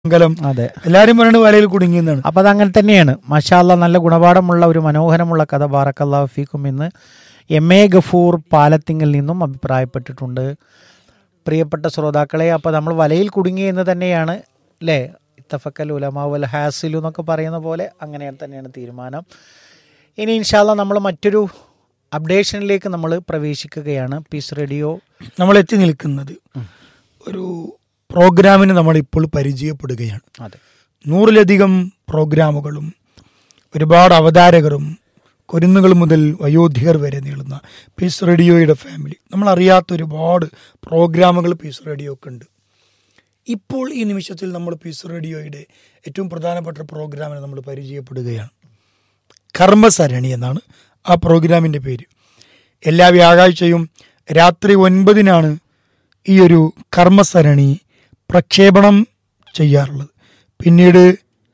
മംഗലം അതെ എല്ലാരും പറയുന്നത് വലയിൽ കുടുങ്ങിയെന്നാണ് അപ്പം അതങ്ങനെ തന്നെയാണ് മഷാല്ല നല്ല ഗുണപാഠമുള്ള ഒരു മനോഹരമുള്ള കഥ ബാറക്കല്ലാ ഫീക്കും എന്ന് എം എ ഗഫൂർ പാലത്തിങ്കിൽ നിന്നും അഭിപ്രായപ്പെട്ടിട്ടുണ്ട് പ്രിയപ്പെട്ട ശ്രോതാക്കളെ അപ്പോൾ നമ്മൾ വലയിൽ കുടുങ്ങി എന്ന് തന്നെയാണ് അല്ലേ ഇത്തഫക്കൽ ഉലമാവൽ ഹാസിലു എന്നൊക്കെ പറയുന്ന പോലെ അങ്ങനെ തന്നെയാണ് തീരുമാനം ഇനി ഇൻഷാല്ല നമ്മൾ മറ്റൊരു അപ്ഡേഷനിലേക്ക് നമ്മൾ പ്രവേശിക്കുകയാണ് പീസ് റേഡിയോ നമ്മൾ എത്തി നിൽക്കുന്നത് ഒരു പ്രോഗ്രാമിന് നമ്മൾ ഇപ്പോൾ പരിചയപ്പെടുകയാണ് അതെ നൂറിലധികം പ്രോഗ്രാമുകളും ഒരുപാട് അവതാരകരും കുരുന്നുകൾ മുതൽ വയോധികർ വരെ നീളുന്ന പീസ് റേഡിയോയുടെ ഫാമിലി നമ്മൾ അറിയാത്ത ഒരുപാട് പ്രോഗ്രാമുകൾ പീസ് റേഡിയോക്ക് ഉണ്ട് ഇപ്പോൾ ഈ നിമിഷത്തിൽ നമ്മൾ പീസ് റേഡിയോയുടെ ഏറ്റവും പ്രധാനപ്പെട്ട പ്രോഗ്രാമിനെ നമ്മൾ പരിചയപ്പെടുകയാണ് കർമ്മസരണി എന്നാണ് ആ പ്രോഗ്രാമിൻ്റെ പേര് എല്ലാ വ്യാഴാഴ്ചയും രാത്രി ഒൻപതിനാണ് ഈ ഒരു കർമ്മസരണി പ്രക്ഷേപണം ചെയ്യാറുള്ളത് പിന്നീട്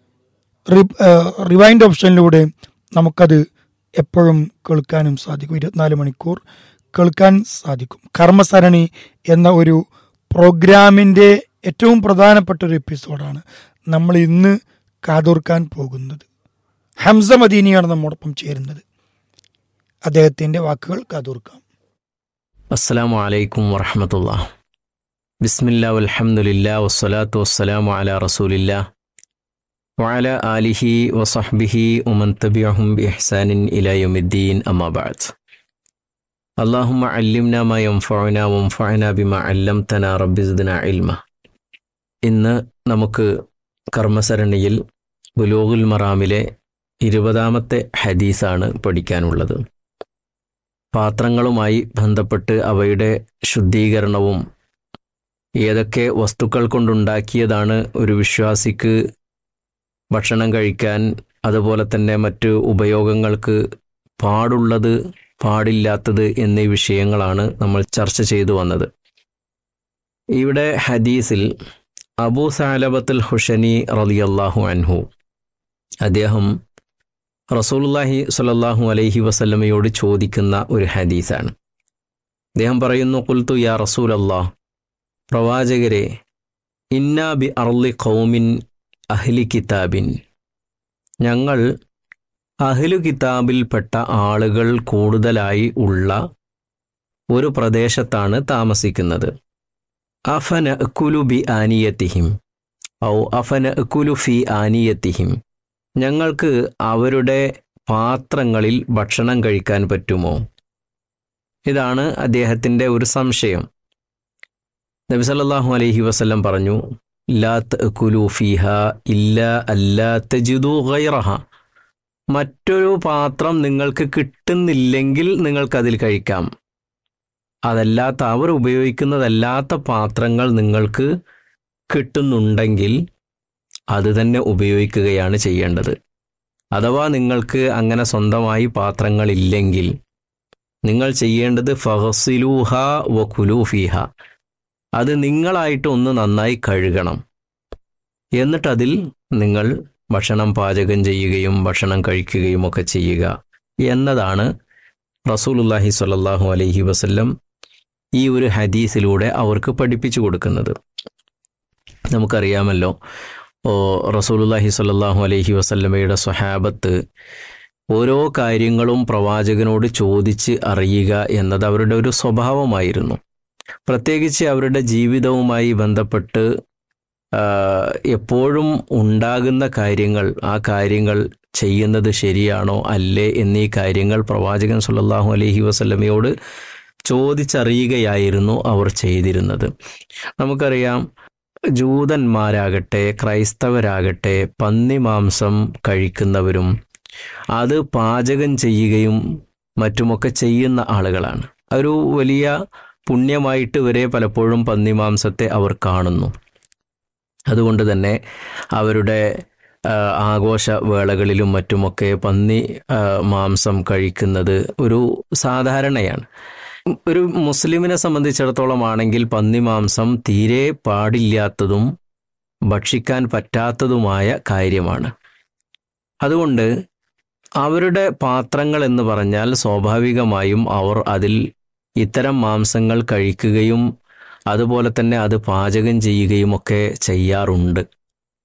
റിവൈൻഡ് ഓപ്ഷനിലൂടെ നമുക്കത് എപ്പോഴും കേൾക്കാനും സാധിക്കും ഇരുപത്തിനാല് മണിക്കൂർ കേൾക്കാൻ സാധിക്കും കർമ്മസരണി എന്ന ഒരു പ്രോഗ്രാമിൻ്റെ ഏറ്റവും പ്രധാനപ്പെട്ട ഒരു എപ്പിസോഡാണ് നമ്മൾ ഇന്ന് കാതോർക്കാൻ പോകുന്നത് ഹംസ മദീനിയാണ് നമ്മോടൊപ്പം ചേരുന്നത് അദ്ദേഹത്തിൻ്റെ വാക്കുകൾ കാതോർക്കാം അസ്സലാമു അലൈക്കും വറഹമത്തുള്ള ബിസ്മില്ലാ വൽഹംദുലില്ലാ വസ്സലാത്തു വസ്സലാമു അലാ റസൂലില്ലാ വഅല ആലിഹി വസഹ്ബിഹി ഉമൻ തബിഅഹും ബിഇഹ്സാനിൻ ഇലാ യൗമിദ്ദീൻ അമ്മാ ബഅദ് അല്ലാഹുമ്മ അല്ലിംനാ മാ യൻഫഉനാ വൻഫഅനാ ബിമാ അല്ലംതനാ റബ്ബി സിദ്നാ ഇൽമ ഇന്ന് നമുക്ക് കർമ്മസരണിയിൽ ബുലൂഗുൽ മറാമിലെ ഇരുപതാമത്തെ ഹദീസാണ് പഠിക്കാനുള്ളത് പാത്രങ്ങളുമായി ബന്ധപ്പെട്ട് അവയുടെ ശുദ്ധീകരണവും ഏതൊക്കെ വസ്തുക്കൾ കൊണ്ടുണ്ടാക്കിയതാണ് ഒരു വിശ്വാസിക്ക് ഭക്ഷണം കഴിക്കാൻ അതുപോലെ തന്നെ മറ്റ് ഉപയോഗങ്ങൾക്ക് പാടുള്ളത് പാടില്ലാത്തത് എന്നീ വിഷയങ്ങളാണ് നമ്മൾ ചർച്ച ചെയ്തു വന്നത് ഇവിടെ ഹദീസിൽ അബൂ സാലബത്തുൽ ഹുഷനി റളിയല്ലാഹു അൻഹു അദ്ദേഹം റസൂലുള്ളാഹി സ്വല്ലല്ലാഹു അലൈഹി വസല്ലമയോട് ചോദിക്കുന്ന ഒരു ഹദീസാണ് അദ്ദേഹം പറയുന്നു കുൽത്തു യാ റസൂലല്ലാ പ്രവാചകരെ ഇന്നാ ബി അർലി ഖൗമിൻ അഹ്ലി കിതാബിൻ ഞങ്ങൾ അഹ്ലു കിതാബിൽപ്പെട്ട ആളുകൾ കൂടുതലായി ഉള്ള ഒരു പ്രദേശത്താണ് താമസിക്കുന്നത് അഫന കുലു ബി ആനിയത്തിഹിം ഔ അഫന കുലു ഫി ആനിയത്തിഹിം ഞങ്ങൾക്ക് അവരുടെ പാത്രങ്ങളിൽ ഭക്ഷണം കഴിക്കാൻ പറ്റുമോ ഇതാണ് അദ്ദേഹത്തിൻ്റെ ഒരു സംശയം നബി സല്ലല്ലാഹു അലൈഹി വസല്ലം പറഞ്ഞു ലാ തഅകുലു ഫീഹ ഇല്ല അല്ലാ തജിദു ഗൈറഹ മറ്റൊരു പാത്രം നിങ്ങൾക്ക് കിട്ടുന്നില്ലെങ്കിൽ നിങ്ങൾക്കതിൽ കഴിക്കാം അതല്ലാത്ത അവർ ഉപയോഗിക്കുന്നതല്ലാത്ത പാത്രങ്ങൾ നിങ്ങൾക്ക് കിട്ടുന്നുണ്ടെങ്കിൽ അത് തന്നെ ഉപയോഗിക്കുകയാണ് ചെയ്യേണ്ടത് അഥവാ നിങ്ങൾക്ക് അങ്ങനെ സ്വന്തമായി പാത്രങ്ങളില്ലെങ്കിൽ നിങ്ങൾ ചെയ്യേണ്ടത് ഫഹസിലൂഹ വ കുലൂഫിഹ അത് നിങ്ങളായിട്ട് ഒന്ന് നന്നായി കഴുകണം എന്നിട്ടതിൽ നിങ്ങൾ ഭക്ഷണം പാചകം ചെയ്യുകയും ഭക്ഷണം കഴിക്കുകയും ഒക്കെ ചെയ്യുക എന്നതാണ് റസൂലുല്ലാഹി സ്വല്ലല്ലാഹു അലൈഹി വസല്ലം ഈ ഒരു ഹദീസിലൂടെ അവർക്ക് പഠിപ്പിച്ചു കൊടുക്കുന്നത് നമുക്കറിയാമല്ലോ ഓ റസൂലുല്ലാഹി സ്വല്ലല്ലാഹു അലൈഹി വസല്ലമയുടെ സ്വഹാബത്ത് ഓരോ കാര്യങ്ങളും പ്രവാചകനോട് ചോദിച്ച് അറിയുക എന്നത് അവരുടെ ഒരു സ്വഭാവമായിരുന്നു പ്രത്യേകിച്ച് അവരുടെ ജീവിതവുമായി ബന്ധപ്പെട്ട് ആ, എപ്പോഴും ഉണ്ടാകുന്ന കാര്യങ്ങൾ ആ കാര്യങ്ങൾ ചെയ്യുന്നത് ശരിയാണോ അല്ലേ എന്നീ കാര്യങ്ങൾ പ്രവാചകൻ സുല്ലല്ലാഹു അലൈഹി വസല്ലമയോട് ചോദിച്ചറിയുകയായിരുന്നു അവർ ചെയ്തിരുന്നത് നമുക്കറിയാം ജൂതന്മാരാകട്ടെ ക്രൈസ്തവരാകട്ടെ പന്നിമാംസം കഴിക്കുന്നവരും അത് പാചകം ചെയ്യുകയും മറ്റുമൊക്കെ ചെയ്യുന്ന ആളുകളാണ് ഒരു വലിയ പുണ്യമായിട്ട് വരെ പലപ്പോഴും പന്നിമാംസത്തെ അവർ കാണുന്നു അതുകൊണ്ട് തന്നെ അവരുടെ ആ, ആഘോഷ വേളകളിലും മറ്റുമൊക്കെ പന്നി ആ, മാംസം കഴിക്കുന്നത് ഒരു സാധാരണയാണ് ഒരു മുസ്ലിമിനെ സംബന്ധിച്ചിടത്തോളം ആണെങ്കിൽ പന്നി മാംസം തീരെ പാടില്ലാത്തതും ഭക്ഷിക്കാൻ പറ്റാത്തതുമായ കാര്യമാണ് അതുകൊണ്ട് അവരുടെ പാത്രങ്ങൾ എന്ന് പറഞ്ഞാൽ സ്വാഭാവികമായും അവർ അതിൽ ഇത്തരം മാംസങ്ങൾ കഴിക്കുകയും അതുപോലെ തന്നെ അത് പാചകം ചെയ്യുകയും ഒക്കെ ചെയ്യാറുണ്ട്